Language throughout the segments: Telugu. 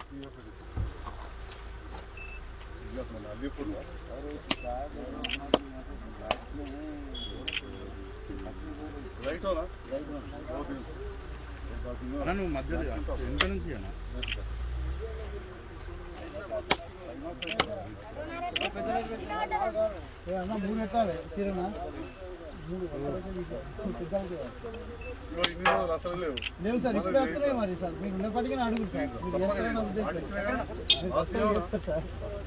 రైట్ అవునా నన్ను మధ్యలో ఎంత నుంచి అన్న మూడు ఎట్టాలి తీరనా ఇగో ఇన్ని రోజులు అసలు లేవు లేవు సార్ ఇప్పుడే వస్తున్నాయి మరి సార్ మీకు ఉన్నప్పటికీ అడుగు సార్ మీరు చేస్తారని ఉద్దేశం మీరు వస్తారని చెప్తారు సార్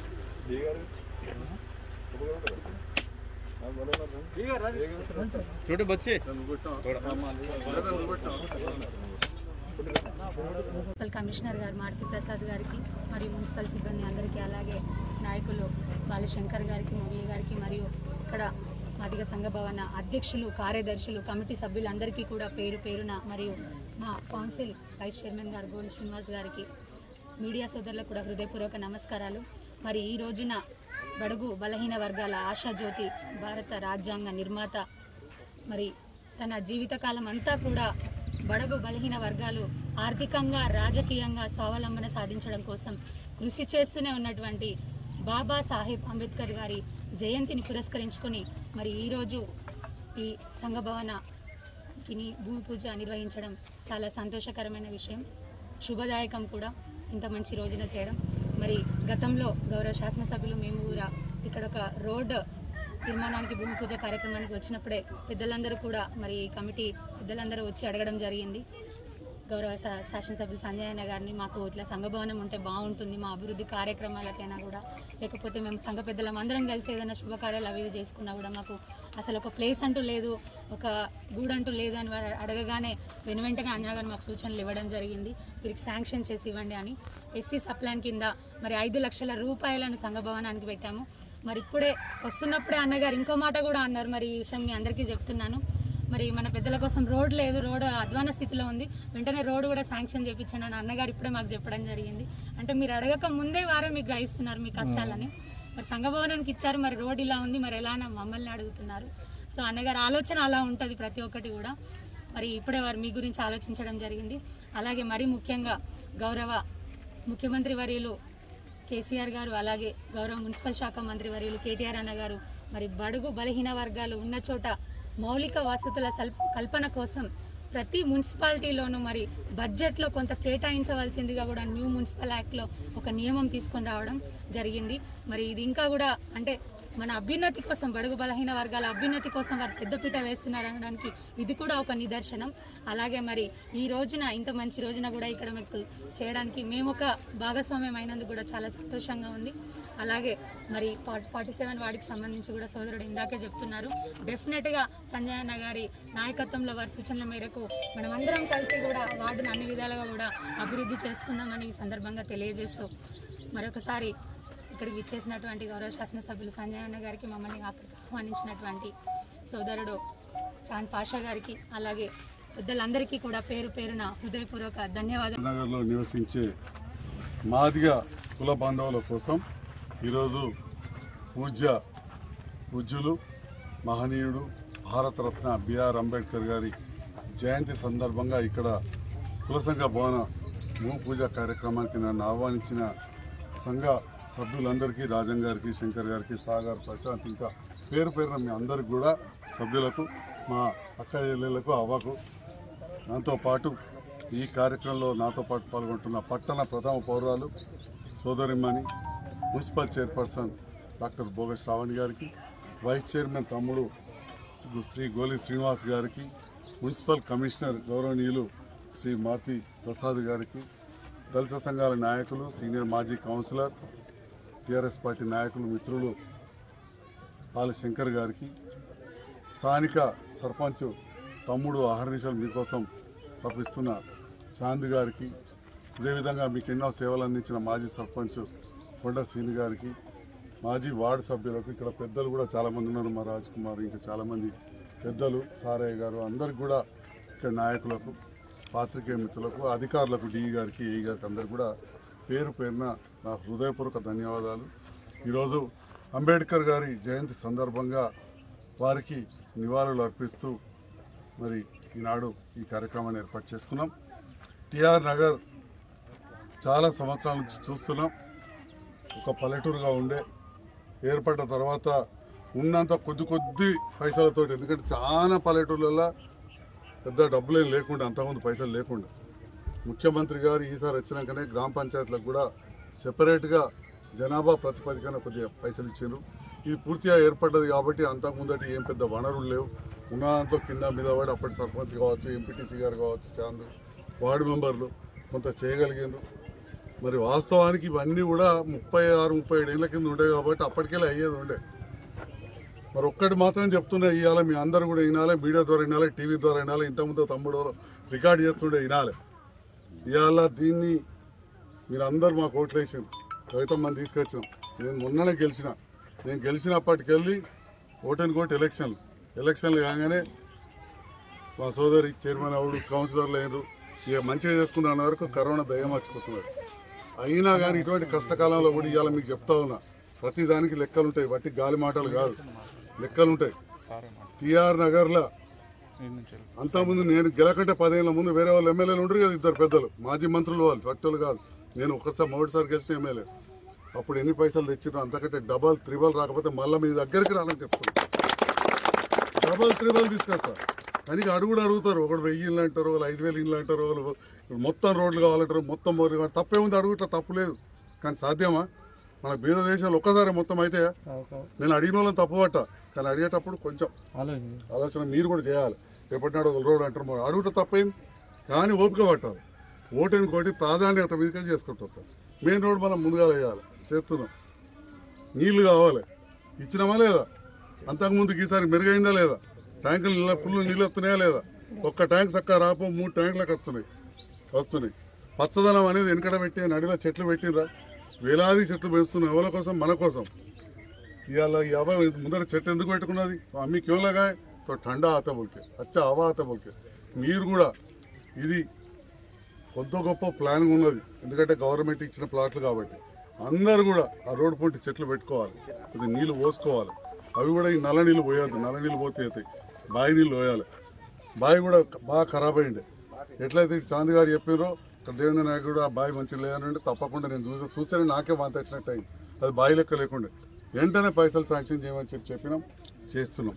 छोटे बच्चे నువ్వు కొట్టావా? లేదా నువ్వు కొట్టావా? మున్సిపల్ కమిషనర్ గారు మారుతి ప్రసాద్ గారికి మరియు మున్సిపల్ సిబ్బంది అందరికీ అలాగే నాయకులు బాలశంకర్ గారికి మురళి గారికి మరియు ఇక్కడ మాదిగ సంఘ భవన అధ్యక్షులు కార్యదర్శులు కమిటీ సభ్యులందరికీ కూడా పేరు పేరున మరియు మా కౌన్సిల్ వైస్ చైర్మన్ గారు గోల్ శ్రీనివాస్ గారికి మీడియా సోదరులకు కూడా హృదయపూర్వక నమస్కారాలు మరి ఈ రోజున బడుగు బలహీన వర్గాల ఆశాజ్యోతి భారత రాజ్యాంగ నిర్మాత మరి తన జీవితకాలం అంతా కూడా బడుగు బలహీన వర్గాలు ఆర్థికంగా రాజకీయంగా స్వావలంబన సాధించడం కోసం కృషి చేస్తూనే ఉన్నటువంటి బాబా సాహెబ్ అంబేద్కర్ గారి జయంతిని పురస్కరించుకొని మరి ఈరోజు ఈ సంఘభవనకి భూమి పూజ నిర్వహించడం చాలా సంతోషకరమైన విషయం శుభదాయకం కూడా ఇంత మంచి రోజున చేయడం మరి గతంలో గౌరవ శాసనసభ్యులు మేము కూడా ఇక్కడ ఒక రోడ్ నిర్మాణానికి భూమి పూజ కార్యక్రమానికి వచ్చినప్పుడే పెద్దలందరూ కూడా మరి కమిటీ పెద్దలందరూ వచ్చి అడగడం జరిగింది గౌరవ శా- శాసనసభ్యులు సంజయ్ అన్న గారిని మాకు ఇట్లా సంఘభవనం ఉంటే బాగుంటుంది మా అభివృద్ధి కార్యక్రమాలకైనా కూడా లేకపోతే మేము సంఘ పెద్దలం అందరం కలిసి ఏదైనా శుభకార్యాలు అవి ఇవి చేసుకున్నా కూడా మాకు అసలు ఒక ప్లేస్ అంటూ లేదు ఒక గూడు అంటూ లేదు అని వారు అడగగానే వెను వెంటనే అన్నా గారు మాకు సూచనలు ఇవ్వడం జరిగింది వీరికి శాంక్షన్ చేసి ఇవ్వండి అని ఎస్సీ సప్లాన్ కింద మరి ఐదు లక్షల రూపాయలను సంఘభవనానికి పెట్టాము మరి ఇప్పుడే వస్తున్నప్పుడే అన్నగారు ఇంకో మాట కూడా అన్నారు మరి ఈ విషయం మీ అందరికీ చెప్తున్నాను మరి మన పెద్దల కోసం రోడ్ లేదు రోడ్ అధ్వాన స్థితిలో ఉంది వెంటనే రోడ్ కూడా శాంక్షన్ చేయించండి అని అన్నగారు ఇప్పుడే మాకు చెప్పడం జరిగింది అంటే మీరు అడగక ముందే వారే మీకు గ్రహిస్తున్నారు మీ కష్టాలని మరి సంఘభవనానికి ఇచ్చారు మరి రోడ్ ఇలా ఉంది మరి ఎలా అని మమ్మల్ని అడుగుతున్నారు సో అన్నగారి ఆలోచన అలా ఉంటుంది ప్రతి ఒక్కటి కూడా మరి ఇప్పుడే వారు మీ గురించి ఆలోచించడం జరిగింది అలాగే మరీ ముఖ్యంగా గౌరవ ముఖ్యమంత్రి వర్యులు కేసీఆర్ గారు అలాగే గౌరవ మున్సిపల్ శాఖ మంత్రి వర్యులు కేటీఆర్ అన్న గారు మరి బడుగు బలహీన వర్గాలు ఉన్న చోట మౌలిక వసతుల సల్- కల్పన కోసం ప్రతి మున్సిపాలిటీలోనూ మరి బడ్జెట్లో కొంత కేటాయించవలసిందిగా కూడా న్యూ మున్సిపల్ యాక్ట్లో ఒక నియమం తీసుకొని రావడం జరిగింది మరి ఇది ఇంకా కూడా అంటే మన అభ్యున్నతి కోసం బడుగు బలహీన వర్గాల అభ్యున్నతి కోసం వారు పెద్దపీట వేస్తున్నారు అనడానికి ఇది కూడా ఒక నిదర్శనం అలాగే మరి ఈ రోజున ఇంత మంచి రోజున కూడా ఇక్కడ మీకు చేయడానికి మేము ఒక భాగస్వామ్యం అయినందుకు కూడా చాలా సంతోషంగా ఉంది అలాగే మరి ఫార్టీ సెవెన్ వార్డుకి సంబంధించి కూడా సోదరుడు ఇందాకే చెప్తున్నారు డెఫినెట్గా సంజయ్ అన్న గారి నాయకత్వంలో వారి సూచనల మేరకు మనమందరం కలిసి కూడా వార్డును అన్ని విధాలుగా కూడా అభివృద్ధి చేసుకుందామని ఈ సందర్భంగా తెలియజేస్తూ మరొకసారి ఇక్కడికి ఇచ్చేసినటువంటి గౌరవ శాసనసభ్యులు సంజయ్ అన్న గారికి మమ్మల్ని అక్కడికి ఆహ్వానించినటువంటి సోదరుడు చాంద్ పాషా గారికి అలాగే పెద్దలందరికీ కూడా పేరు పేరున హృదయపూర్వక ధన్యవాదాలు నగర్లో నివసించే మాదిగ కుల బాంధవుల కోసం ఈరోజు పూజ్య పూజ్యులు మహనీయుడు భారతరత్న బిఆర్ అంబేద్కర్ గారి జయంతి సందర్భంగా ఇక్కడ కుల సంఘ భవన భూ పూజ కార్యక్రమానికి నన్ను ఆహ్వానించిన సంఘ సభ్యులందరికీ రాజన్ గారికి శంకర్ గారికి సాగర్ ప్రశాంత్ ఇంకా పేరు పేరున మీ అందరికి కూడా సభ్యులకు మా అక్క చెల్లెళ్లకు అవ్వకు నాతో పాటు ఈ కార్యక్రమంలో నాతో పాటు పాల్గొంటున్న పట్టణ ప్రథమ పౌరాలు సోదరిమణి municipal chairperson doctor Bhoga Sravani గారికి వైస్ చైర్మన్ తమ్ముడు శ్రీ గోలి శ్రీనివాస్ గారికి మున్సిపల్ కమిషనర్ గౌరవనీయులు శ్రీ మారుతి ప్రసాద్ గారికి దళిత సంఘాల నాయకులు సీనియర్ మాజీ కౌన్సిలర్ టీఆర్ఎస్ పార్టీ నాయకులు మిత్రులు పాల శంకర్ గారికి స్థానిక సర్పంచ్ తమ్ముడు అహర్నిశలు మీకోసం తప్పిస్తున్న చాంద్ గారికి అదేవిధంగా మీకు ఎన్నో సేవలు అందించిన మాజీ సర్పంచ్ కొండ శ్రీని గారికి మాజీ వార్డు సభ్యులకు ఇక్కడ పెద్దలు కూడా చాలామంది ఉన్నారు మా రాజ్ కుమార్ ఇంకా చాలామంది పెద్దలు సారయ్య గారు అందరికి కూడా ఇక్కడ నాయకులకు పాత్రికేయ మిత్రులకు అధికారులకు డిఈ గారికి ఏఈ గారికి అందరికి కూడా పేరు పేరున నా హృదయపూర్వక ధన్యవాదాలు ఈరోజు అంబేద్కర్ గారి జయంతి సందర్భంగా వారికి నివాళులు అర్పిస్తూ మరి ఈనాడు ఈ కార్యక్రమాన్ని ఏర్పాటు చేసుకున్నాం టిఆర్ నగర్ చాలా సంవత్సరాల నుంచి చూస్తున్నాం ఒక పల్లెటూరుగా ఉండే ఏర్పడ్డ తర్వాత ఉన్నంత కొద్ది కొద్ది పైసలతో ఎందుకంటే చాలా పల్లెటూర్లలో పెద్ద డబ్బులేం లేకుండా అంతకుముందు పైసలు లేకుండా ముఖ్యమంత్రి గారు ఈసారి వచ్చినాకనే గ్రామ పంచాయతీలకు కూడా సెపరేట్గా జనాభా ప్రతిపాదికన కొద్దిగా పైసలు ఇచ్చారు ఇది పూర్తిగా ఏర్పడ్డది కాబట్టి అంతకుముందటి ఏం పెద్ద వనరులు లేవు ఉన్న దాంట్లో కింద మీద పడి అప్పటి సర్పంచ్ కావచ్చు ఎంపీటీసీ గారు కావచ్చు చాందు వార్డు మెంబర్లు కొంత చేయగలిగారు మరి వాస్తవానికి ఇవన్నీ కూడా ముప్పై ఆరు ముప్పై ఏడు ఏళ్ళ కింద ఉండే కాబట్టి అప్పటికెళ్ళి అయ్యేది ఉండే మరి ఒక్కటి మాత్రం చెప్తున్నా ఇవాళ మీ అందరూ కూడా వినాలి మీడియా ద్వారా వినాలి టీవీ ద్వారా వినాలి ఇంతకుముందు తమ్ముడు రికార్డ్ చేస్తుండే వినాలి ఇవాళ దీన్ని మీరు అందరు మాకు ఓట్లు వేసారు కవితమ్మని తీసుకొచ్చినాం నేను మొన్ననే గెలిచిన నేను గెలిచినప్పటికెళ్ళి ఓటని కోటి ఎలక్షన్లు ఎలక్షన్లు కాగానే మా సోదరి చైర్మన్ అవుడు కౌన్సిలర్లు అయినరు ఇక మంచిగా చేసుకుందాం అన్న వరకు కరోనా దయ్యం మర్చిపోతున్నారు అయినా కానీ ఇటువంటి కష్టకాలంలో కూడా ఇవాళ మీకు చెప్తా ఉన్నా ప్రతి దానికి లెక్కలు ఉంటాయి వట్టి గాలి మాటలు కాదు లెక్కలు ఉంటాయి టిఆర్ నగర్లో అంతకుముందు నేను గెలకంటే పదేళ్ల ముందు వేరే వాళ్ళు ఎమ్మెల్యేలు ఉండరు కదా ఇద్దరు పెద్దలు మాజీ మంత్రులు వాళ్ళు చట్టలు కాదు నేను ఒక్కసారి మొదటిసారి గెలిచిన ఎమ్మెల్యే అప్పుడు ఎన్ని పైసలు తెచ్చినా అంతకంటే డబల్ త్రిబల్ రాకపోతే మళ్ళీ మీ దగ్గరికి రాలని చెప్తాను డబల్ త్రిబల్ తీసుకొస్తా కానీ ఇక అడుగుడు అడుగుతారు ఒకడు వెయ్యి ఇళ్ళు అంటారు వాళ్ళు ఐదు వేలు ఇళ్ళు అంటారు వాళ్ళు మొత్తం రోడ్లు కావాలంటారు మొత్తం రోడ్లు కావాలి తప్పేముంది అడుగుట్లా తప్పు లేదు కానీ సాధ్యమా మన బీద దేశాలు ఒక్కసారి మొత్తం అయితే నేను అడిగిన వాళ్ళని తప్పుపట్ట కానీ అడిగేటప్పుడు కొంచెం ఆలోచన మీరు కూడా చేయాలి రేపటి నాడు ఒక రోడ్ అంటారు మరి అడుగుట తప్పైంది కానీ ఓపిక పట్టాలి ఓటని కోటి ప్రాధాన్యత మీదకే చేసుకుంటాం మెయిన్ రోడ్ మనం ముందుగా వేయాలి చేస్తున్నాం నీళ్లు కావాలి ఇచ్చినామా లేదా అంతకుముందుకు ఈసారి మెరుగైందా లేదా ట్యాంకులు నీళ్ళ ఫుల్ నీళ్ళు వస్తున్నాయా లేదా ఒక్క ట్యాంక్ చక్క రాపో మూడు ట్యాంకులకు వస్తున్నాయి వస్తున్నాయి పచ్చదనం అనేది వెనకడ పెట్టి నడిలో చెట్లు పెట్టినరా వేలాది చెట్లు పెంచుతున్నాం ఎవరి కోసం మన కోసం ఇవాళ ఈ हवा ముందర చెట్టు ఎందుకు పెట్టుకున్నది అమ్మి క్यों लगाए तो ठंडा आता बोल के अच्छा हवा आता बोल के మీరు కూడా ఇది కొద్ది గొప్ప ప్లాన్ ఉన్నది ఎందుకంటే గవర్నమెంట్ ఇచ్చిన ప్లాట్లు కాబట్టి అందరూ కూడా ఆ రోడ్డు పొంటి చెట్లు పెట్టుకోవాలి కొద్ది నీళ్లు పోసుకోవాలి అవి కూడా ఈ నల్ల నీళ్ళు పోయొద్దు నల్ల నీళ్ళు పోతే అవుతాయి బావి నీళ్ళు పోయాలి బావి కూడా బాగా ఖరాబ్ అయింది ఎట్లయితే ఇటు చాంద్ గారు చెప్పారో ఇక్కడ దేవేంద్ర నాయక్ కూడా ఆ బావి మంచిగా లేదనంటే తప్పకుండా నేను చూసి చూస్తేనే నాకే వాంత వచ్చినట్టు అయింది అది బావి లెక్క లేకుండా వెంటనే పైసలు శాంక్షన్ చేయమని చెప్పి చెప్పినాం చేస్తున్నాం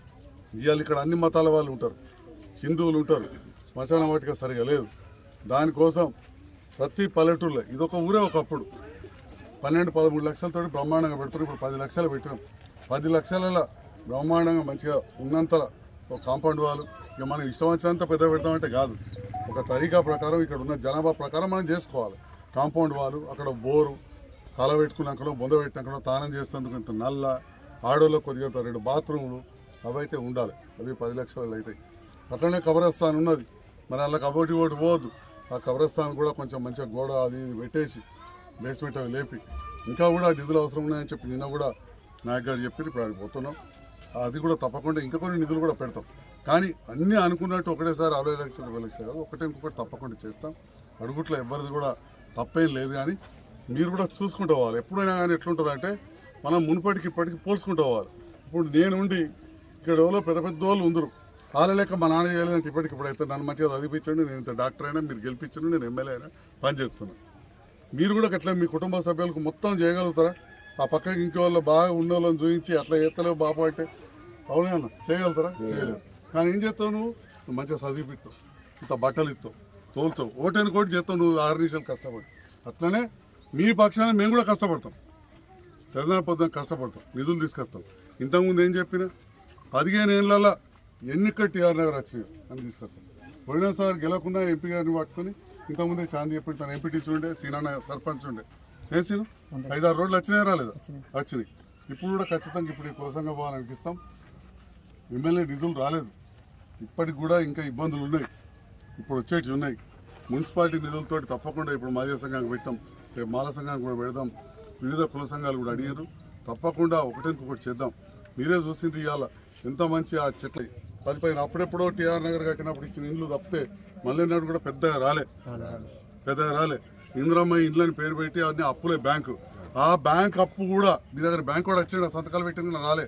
ఇవాళ ఇక్కడ అన్ని మతాల వాళ్ళు ఉంటారు హిందువులు ఉంటారు శ్మశాన వాటిక సరిగా లేదు దానికోసం ప్రతి పల్లెటూరులో ఇదొక ఊరే ఒకప్పుడు పన్నెండు పదమూడు లక్షలతో బ్రహ్మాండంగా పెడుతున్నారు ఇప్పుడు పది లక్షలు పెట్టినాం పది లక్షలలో బ్రహ్మాండంగా మంచిగా ఉన్నంత ఒక కాంపౌండ్ వాళ్ళు ఇక మనం ఇష్టం వచ్చినంత పెద్ద పెడతామంటే కాదు ఒక తరీకా ప్రకారం ఇక్కడ ఉన్న జనాభా ప్రకారం మనం చేసుకోవాలి కాంపౌండ్ వాళ్ళు అక్కడ బోరు కాల పెట్టుకున్నాకనో బొంద పెట్టినాకనో తానం చేసేందుకు ఇంత నల్ల ఆడోళ్ళకి కొద్దిగా ఇంత రెండు బాత్రూములు అవైతే ఉండాలి అవి పది లక్షలు అవుతాయి అట్లనే కబరస్థాన్ ఉన్నది మరి అలా కబోటి ఓటు పోవద్దు ఆ కబరస్థాన్ కూడా కొంచెం మంచిగా గోడ అది ఇది పెట్టేసి బేస్మెంట్ అవి లేపి ఇంకా కూడా నిధులు అవసరం ఉన్నాయని చెప్పి నిన్న కూడా నాయక్ గారు చెప్పి ఇప్పుడు ఆడికి పోతున్నాం అది కూడా తప్పకుండా ఇంకా కొన్ని నిధులు కూడా పెడతాం కానీ అన్నీ అనుకున్నట్టు ఒకటేసారి అరవై లక్షలు ఇరవై లక్షలు కాదు ఒకటి ఇంకొకటి తప్పకుండా చేస్తాం అడుగుట్లో ఎవరిది కూడా తప్పేం లేదు కానీ మీరు కూడా చూసుకుంటూ పోవాలి ఎప్పుడైనా కానీ ఎట్లుంటుంది అంటే మనం మునుపటికి ఇప్పటికి పోల్చుకుంటూ పోవాలి ఇప్పుడు నేనుండి ఇక్కడ ఎవరో పెద్ద పెద్ద వాళ్ళు ఉందరు వాళ్ళ లెక్క మా నాన్న చేయలేదంటే ఇప్పటికి ఇప్పుడైతే నన్ను మంచిగా చదివించండి నేను ఇంత డాక్టర్ అయినా మీరు గెలిపించండి నేను ఎమ్మెల్యే అయినా పని చేస్తున్నాను మీరు కూడా అట్లా మీ కుటుంబ సభ్యులకు మొత్తం చేయగలుగుతారా ఆ పక్కకి ఇంకో వాళ్ళు బాగా ఉన్న వాళ్ళని చూపించి అట్లా ఎత్తలేవు బాబు అంటే అవునే అన్న చేయగలుగుతారా చేయలేదు కానీ ఏం చేస్తావు నువ్వు నువ్వు మంచిగా చదివిపిస్తావు ఇంత బట్టలు ఇస్తావు తోలుతావు ఓటైన కోటి చేస్తావు నువ్వు ఆరు నిమిషాలు కష్టపడి అట్లనే మీ పక్షాన మేము కూడా కష్టపడతాం తెలంగాణ పొద్దున కష్టపడతాం నిధులు తీసుకొస్తాం ఇంతకుముందు ఏం చెప్పినా పదిహేను ఏళ్ళల్లో ఎన్నిక టీఆర్ నగర్ వచ్చినాయి అని తీసుకొస్తాం పోయినసారి గెలవకుండా ఎంపీ గారిని పట్టుకొని ఇంతకుముందే చాంది చెప్పి తన ఎంపీటీసీ ఉండే సీనాన్న సర్పంచ్ ఉండే ఏ సీను ఐదారు రోడ్లు వచ్చినాయి రాలేదు వచ్చినాయి ఇప్పుడు కూడా ఖచ్చితంగా ఇప్పుడు ఈ కులసంగా పోవాలనిపిస్తాం ఎమ్మెల్యే నిధులు రాలేదు ఇప్పటికి కూడా ఇంకా ఇబ్బందులు ఉన్నాయి ఇప్పుడు వచ్చేటివి ఉన్నాయి మున్సిపాలిటీ నిధులతో తప్పకుండా ఇప్పుడు మాజీ సంఘానికి పెట్టాం రేపు మాల సంఘానికి కూడా పెడదాం వివిధ కుల సంఘాలు కూడా అడిగారు తప్పకుండా ఒకటికొకటి చేద్దాం మీరే చూసిండ్రు ఇవాళ ఎంత మంచి ఆ చెట్లు పది పైన అప్పుడెప్పుడో టీఆర్ నగర్ కట్టినప్పుడు ఇచ్చిన ఇండ్లు తప్పితే మళ్ళీ నాడు కూడా పెద్దగా రాలే పెద్దగా రాలే ఇంద్రమ్మ ఇండ్లని పేరు పెట్టి అన్ని అప్పులే బ్యాంకు ఆ బ్యాంక్ అప్పు కూడా మీ దగ్గర బ్యాంక్ కూడా వచ్చింది సంతకాలు పెట్టింది రాలే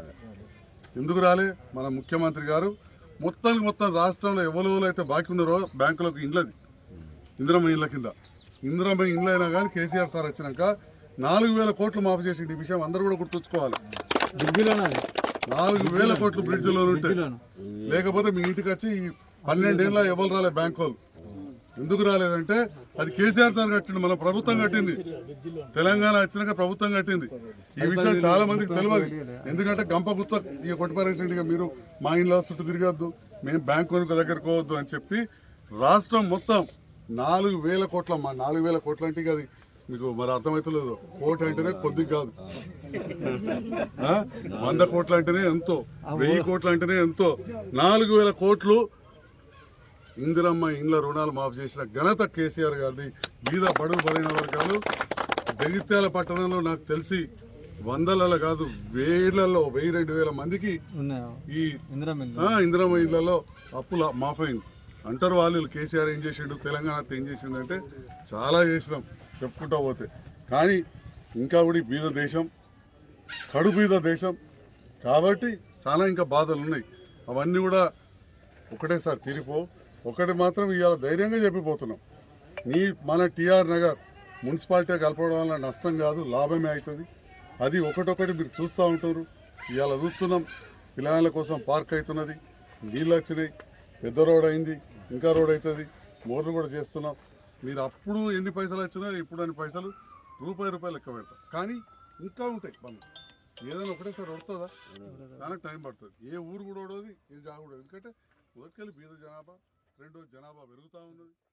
ఎందుకు రాలే మన ముఖ్యమంత్రి గారు మొత్తానికి మొత్తం రాష్ట్రంలో ఎవరు అయితే బాకీ ఉన్నారో బ్యాంకులకు ఇండ్లది ఇందిరమ్మ ఇండ్ల కింద ఇందిరమ్మ ఇండ్లు అయినా కానీ కేసీఆర్ సార్ వచ్చినాక నాలుగు వేల కోట్లు మాఫీ చేసిండు ఈ విషయం అందరూ కూడా గుర్తుంచుకోవాలి నాలుగు వేల కోట్లు బ్రిడ్జిలో ఉంటే లేకపోతే మీ ఇంటికి వచ్చి ఈ పన్నెండేళ్ళ ఎవరు రాలే బ్యాంక్ వాళ్ళు ఎందుకు రాలేదంటే అది కేసీఆర్ సార్ కట్టింది మన ప్రభుత్వం కట్టింది తెలంగాణ వచ్చినాక ప్రభుత్వం కట్టింది ఈ విషయం చాలా మందికి తెలియదు ఎందుకంటే గంప గుత్త ఇక కొట్టిపారేసినట్టుగా మీరు మా ఇంట్లో చుట్టూ తిరగద్దు మేము బ్యాంక్ కొనుక దగ్గరకు పోవద్దు అని చెప్పి రాష్ట్రం మొత్తం నాలుగు వేల కోట్ల మా నాలుగు వేల కోట్ల అంటే ఇక అది మీకు మరి అర్థమవుతలేదు కోటి అంటేనే కొద్ది కాదు ఆ? వంద కోట్లు అంటేనే ఎంతో వెయ్యి కోట్లు అంటేనే ఎంతో నాలుగు వేల కోట్లు ఇందిరమ్మ ఇండ్ల రుణాలు మాఫ్ చేసిన ఘనత కేసీఆర్ గారిది బీద బడుగు బలైన వర్గాలు జగిత్యాల పట్టణంలో నాకు తెలిసి వందలలో కాదు వేలలో వెయ్యి రెండు వేల మందికి ఈ ఆ, ఇందిరమ్మ ఇళ్లలో అప్పుల మాఫైంది అంటారు వాళ్ళు కేసీఆర్ ఏం చేసిండు తెలంగాణ ఏం చేసిందంటే చాలా చేసినాం చెప్పుకుంటా పోతే కానీ ఇంకా కూడా ఈ బీద దేశం కడు బీద దేశం కాబట్టి చాలా ఇంకా బాధలు ఉన్నాయి అవన్నీ కూడా ఒకటేసారి తీరిపో ఒకటి మాత్రం ఇవాళ ధైర్యంగా చెప్పిపోతున్నాం నీ మన టిఆర్ నగర్ మున్సిపాలిటీ కలపడం వల్ల నష్టం కాదు లాభమే అవుతుంది అది ఒకటొకటి మీరు చూస్తూ ఉంటారు ఇవాళ చూస్తున్నాం పిల్లల కోసం పార్క్ అవుతున్నది నీళ్ళు వచ్చినాయి పెద్ద రోడ్ అయింది ఇంకా రోడ్ అవుతుంది మోర్లు కూడా చేస్తున్నాం మీరు అప్పుడు ఎన్ని పైసలు వచ్చినా ఇప్పుడు అన్ని పైసలు రూపాయి రూపాయలు లెక్క పెడతాం కానీ ఇంకా ఉంటాయి పనులు ఏదైనా ఒకటేసారి వస్తుందా చాలా టైం పడుతుంది ఏ ఊరు కూడా ఓడోది ఏ జాగా కూడా ఎందుకంటే మొదటికెళ్ళి బీద జనాభా రెండో జనాభా పెరుగుతూ ఉన్నది